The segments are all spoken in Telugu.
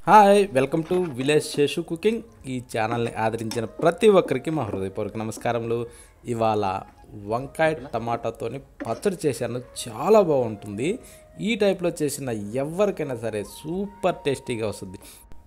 hi welcome to village Seshu cooking ఈ ఛానల్ని ఆదరించిన ప్రతి ఒక్కరికి మా హృదయపూర్వక నమస్కారములు ఇవాళ వంకాయ టమాటాతోని పచ్చడి చేశాను చాలా బాగుంటుంది ఈ టైప్లో చేసిన ఎవరికైనా సరే సూపర్ టేస్టీగా వస్తుంది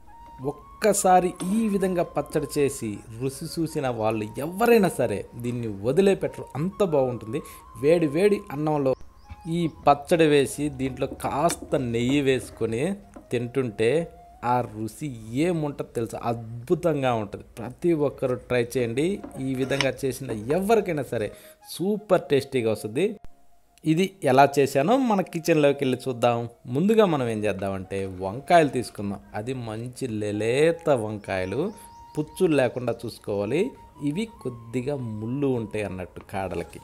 ఒక్కసారి ఈ విధంగా పచ్చడి చేసి రుచి చూసిన వాళ్ళు ఎవరైనా సరే దీన్ని వదిలేపెట్టరు అంత బాగుంటుంది వేడి వేడి అన్నంలో ఈ పచ్చడి వేసి దీంట్లో కాస్త నెయ్యి వేసుకొని తింటుంటే ఆ రుచి ఏముంటుందో తెలుసు అద్భుతంగా ఉంటుంది ప్రతి ఒక్కరు ట్రై చేయండి ఈ విధంగా చేసిన ఎవరికైనా సరే సూపర్ టేస్టీగా వస్తుంది ఇది ఎలా చేశానో మన కిచెన్లోకి వెళ్ళి చూద్దాం ముందుగా మనం ఏం చేద్దామంటే వంకాయలు తీసుకుందాం అది మంచి లేత వంకాయలు పుచ్చులు లేకుండా చూసుకోవాలి ఇవి కొద్దిగా ముళ్ళు ఉంటాయి అన్నట్టు కాడలకి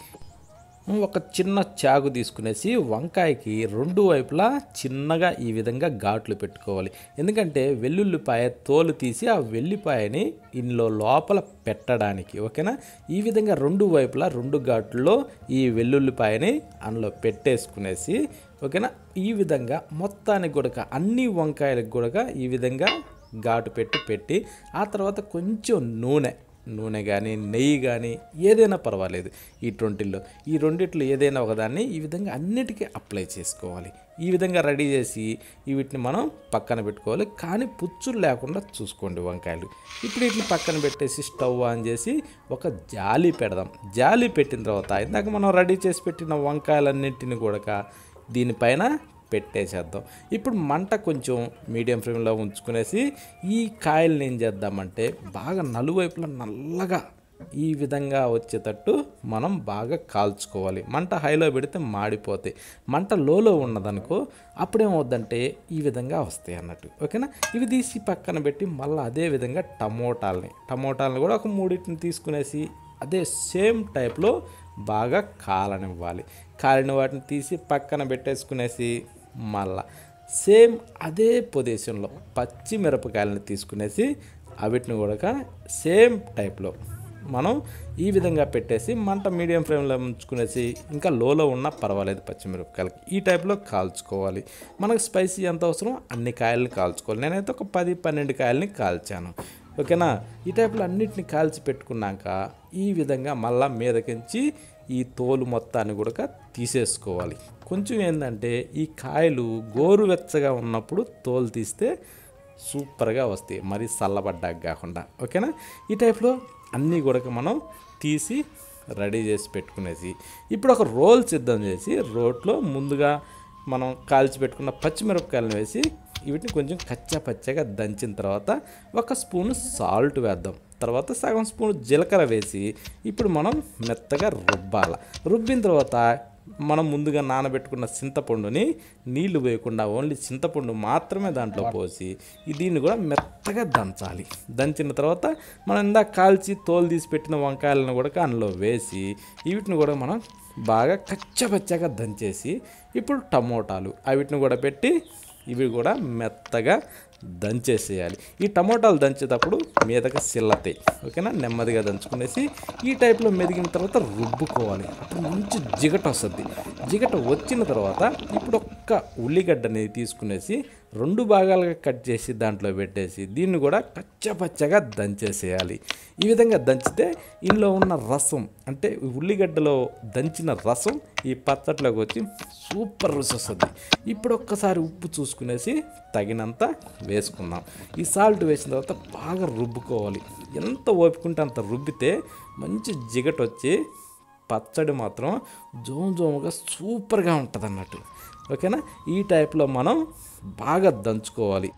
ఒక చిన్న చాకు తీసుకునేసి వంకాయకి రెండు వైపులా చిన్నగా ఈ విధంగా ఘాట్లు పెట్టుకోవాలి ఎందుకంటే వెల్లుల్లిపాయ తోలు తీసి ఆ వెల్లిపాయని ఇందులో లోపల పెట్టడానికి ఓకేనా ఈ విధంగా రెండు వైపులా రెండు ఘాట్లలో ఈ వెల్లుల్లిపాయని అందులో పెట్టేసుకునేసి ఓకేనా ఈ విధంగా మొత్తానికి కూడా అన్ని వంకాయలకు కూడా ఈ విధంగా ఘాటు పెట్టి పెట్టి ఆ తర్వాత కొంచెం నూనె నూనె కానీ నెయ్యి కానీ ఏదైనా పర్వాలేదు ఈ ట్వంటీలో ఈ రెండిట్లో ఏదైనా ఒకదాన్ని ఈ విధంగా అన్నిటికీ అప్లై చేసుకోవాలి ఈ విధంగా రెడీ చేసి వీటిని మనం పక్కన పెట్టుకోవాలి కానీ పుచ్చులు లేకుండా చూసుకోండి వంకాయలు ఇప్పుడు వీటిని పక్కన పెట్టేసి స్టవ్ ఆన్ చేసి ఒక జాలి పెడదాం జాలి పెట్టిన తర్వాత ఇందాక మనం రెడీ చేసి పెట్టిన వంకాయలన్నింటిని కూడా దీనిపైన పెట్టేసేద్దాం ఇప్పుడు మంట కొంచెం మీడియం ఫ్లేమ్లో ఉంచుకునేసి ఈ కాయల్ని ఏం చేద్దామంటే బాగా నలువైపులా నల్లగా ఈ విధంగా వచ్చేటట్టు మనం బాగా కాల్చుకోవాలి మంట హైలో పెడితే మాడిపోతాయి మంట లోలో ఉన్నదనుకో అప్పుడేమవుద్దంటే ఈ విధంగా వస్తాయి అన్నట్టు ఓకేనా ఇవి తీసి పక్కన పెట్టి మళ్ళీ అదే విధంగా టమోటాలని టమోటాలను కూడా ఒక మూడింటిని తీసుకునేసి అదే సేమ్ టైప్లో బాగా కాలనివ్వాలి కాలిన వాటిని తీసి పక్కన పెట్టేసుకునేసి మళ్ళా సేమ్ అదే పొజిషన్లో పచ్చి మిరపకాయలను తీసుకునేసి అవిటిని కూడా సేమ్ టైప్లో మనం ఈ విధంగా పెట్టేసి మంట మీడియం ఫ్లేమ్లో ఉంచుకునేసి ఇంకా లోలో ఉన్నా పర్వాలేదు పచ్చిమిరపకాయలకి ఈ టైప్లో కాల్చుకోవాలి మనకు స్పైసీ ఎంత అవసరం అన్ని కాయలని కాల్చుకోవాలి నేనైతే ఒక పది పన్నెండు కాయలని కాల్చాను ఓకేనా ఈ టైప్లో అన్నిటిని కాల్చి పెట్టుకున్నాక ఈ విధంగా మళ్ళా మీదకించి ఈ తోలు మొత్తాన్ని కూడా తీసేసుకోవాలి కొంచెం ఏంటంటే ఈ కాయలు గోరువెచ్చగా ఉన్నప్పుడు తోలు తీస్తే సూపర్గా వస్తాయి మరి చల్లబడ్డాక కాకుండా ఓకేనా ఈ టైప్లో అన్నీ కూడా మనం తీసి రెడీ చేసి పెట్టుకునేసి ఇప్పుడు ఒక రోల్ సిద్ధం చేసి రోట్లో ముందుగా మనం కాల్చి పెట్టుకున్న పచ్చిమిరపకాయలను వేసి వీటిని కొంచెం కచ్చా పచ్చగా దంచిన తర్వాత ఒక స్పూన్ సాల్ట్ వేద్దాం తర్వాత సగం స్పూన్ జీలకర్ర వేసి ఇప్పుడు మనం మెత్తగా రుబ్బాల రుబ్బిన తర్వాత మనం ముందుగా నానబెట్టుకున్న చింతపండుని నీళ్లు వేయకుండా ఓన్లీ చింతపండు మాత్రమే దాంట్లో పోసి దీన్ని కూడా మెత్తగా దంచాలి దంచిన తర్వాత మనం ఇందాక కాల్చి తోలు తీసి పెట్టిన వంకాయలను కూడా అందులో వేసి వీటిని కూడా మనం బాగా కచ్చపచ్చగా దంచేసి ఇప్పుడు టమోటాలు వీటిని కూడా పెట్టి ఇవి కూడా మెత్తగా దంచేసేయాలి ఈ టమోటాలు దంచేటప్పుడు మీదకి సిల్లతాయి ఓకేనా నెమ్మదిగా దంచుకునేసి ఈ టైప్లో మెదిగిన తర్వాత రుబ్బుకోవాలి అప్పుడు మంచి జిగట వస్తుంది జిగట వచ్చిన తర్వాత ఇప్పుడు ఒక్క ఉల్లిగడ్డని తీసుకునేసి రెండు భాగాలుగా కట్ చేసి దాంట్లో పెట్టేసి దీన్ని కూడా కచ్చపచ్చగా దంచేసేయాలి ఈ విధంగా దంచితే ఇందులో ఉన్న రసం అంటే ఉల్లిగడ్డలో దంచిన రసం ఈ పచ్చట్లోకి వచ్చి సూపర్ రుచి వస్తుంది ఇప్పుడు ఒక్కసారి ఉప్పు చూసుకునేసి తగినంత వేసుకుందాం ఈ సాల్ట్ వేసిన తర్వాత బాగా రుబ్బుకోవాలి ఎంత ఓపుకుంటే అంత రుబ్బితే మంచి జిగట వచ్చి పచ్చడి మాత్రం జోమ్ జోముగా సూపర్గా ఉంటుంది అన్నట్టు ఓకేనా ఈ టైప్లో మనం బాగా దంచుకోవాలి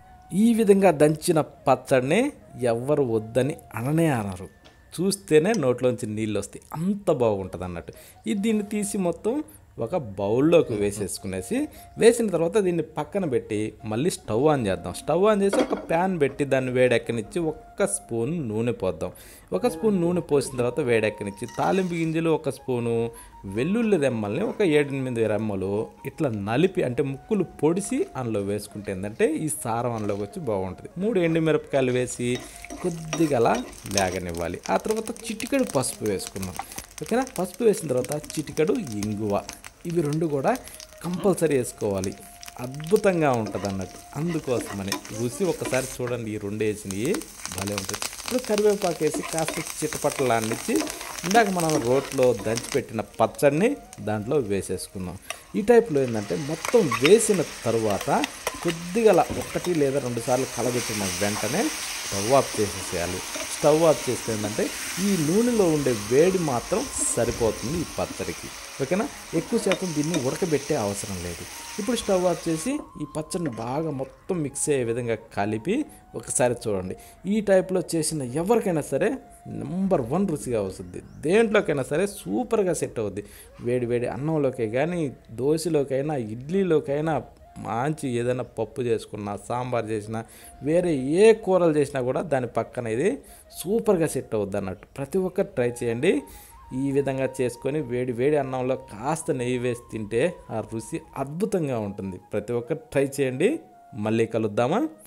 ఈ విధంగా దంచిన పచ్చడిని ఎవ్వరు వద్దని అననే అనరు చూస్తేనే నోట్లోంచి నీళ్ళు వస్తాయి అంత బాగుంటుంది అన్నట్టు ఇది దీన్ని తీసి మొత్తం ఒక బౌల్లోకి వేసేసుకునేసి వేసిన తర్వాత దీన్ని పక్కన పెట్టి మళ్ళీ స్టవ్ ఆన్ చేద్దాం స్టవ్ ఆన్ చేసి ఒక ప్యాన్ పెట్టి దాన్ని వేడెక్కనిచ్చి ఒక్క స్పూన్ నూనె పోద్దాం ఒక స్పూన్ నూనె పోసిన తర్వాత వేడెక్కనిచ్చి తాలింపు గింజలు ఒక స్పూను వెల్లుల్లి రెమ్మల్ని ఒక ఏడెనిమిది రెమ్మలు ఇట్లా నలిపి అంటే ముక్కులు పొడిసి అందులో వేసుకుంటే ఏంటంటే ఈ సారం అందులోకి వచ్చి బాగుంటుంది మూడు ఎండుమిరపకాయలు వేసి కొద్దిగా అలా వేగనివ్వాలి ఆ తర్వాత చిటికెడు పసుపు వేసుకుందాం ఓకేనా పసుపు వేసిన తర్వాత చిటికెడు ఇంగువ ఇవి రెండు కూడా కంపల్సరీ వేసుకోవాలి అద్భుతంగా ఉంటుంది అన్నట్టు అందుకోసమని రుచి ఒకసారి చూడండి ఈ రెండు వేసినవి భలే ఉంటుంది ఇప్పుడు కరివేపాకు వేసి కాస్త చిట్టపట్టలాన్నిచ్చి ఇందాక మనం రోట్లో దంచి పెట్టిన పచ్చడిని దాంట్లో వేసేసుకుందాం ఈ టైప్లో ఏంటంటే మొత్తం వేసిన తరువాత కొద్దిగా అలా ఒకటి లేదా రెండు సార్లు కలబెట్టిన వెంటనే స్టవ్ ఆఫ్ చేసేసేయాలి స్టవ్ ఆఫ్ చేస్తే ఏంటంటే ఈ నూనెలో ఉండే వేడి మాత్రం సరిపోతుంది ఈ పచ్చడికి ఓకేనా ఎక్కువ శాతం దీన్ని ఉడకబెట్టే అవసరం లేదు ఇప్పుడు స్టవ్ ఆఫ్ చేసి ఈ పచ్చడిని బాగా మొత్తం మిక్స్ అయ్యే విధంగా కలిపి ఒకసారి చూడండి ఈ టైప్లో చేసిన ఎవరికైనా సరే నెంబర్ వన్ రుచిగా వస్తుంది దేంట్లోకైనా సరే సూపర్గా సెట్ అవుద్ది వేడి వేడి అన్నంలోకి కానీ దోశలోకైనా ఇడ్లీలోకైనా మంచి ఏదైనా పప్పు చేసుకున్నా సాంబార్ చేసినా వేరే ఏ కూరలు చేసినా కూడా దాని పక్కన ఇది సూపర్గా సెట్ అవుద్ది అన్నట్టు ప్రతి ఒక్కరు ట్రై చేయండి ఈ విధంగా చేసుకొని వేడి వేడి అన్నంలో కాస్త నెయ్యి వేసి తింటే ఆ రుచి అద్భుతంగా ఉంటుంది ప్రతి ఒక్కరు ట్రై చేయండి మళ్ళీ కలుద్దామా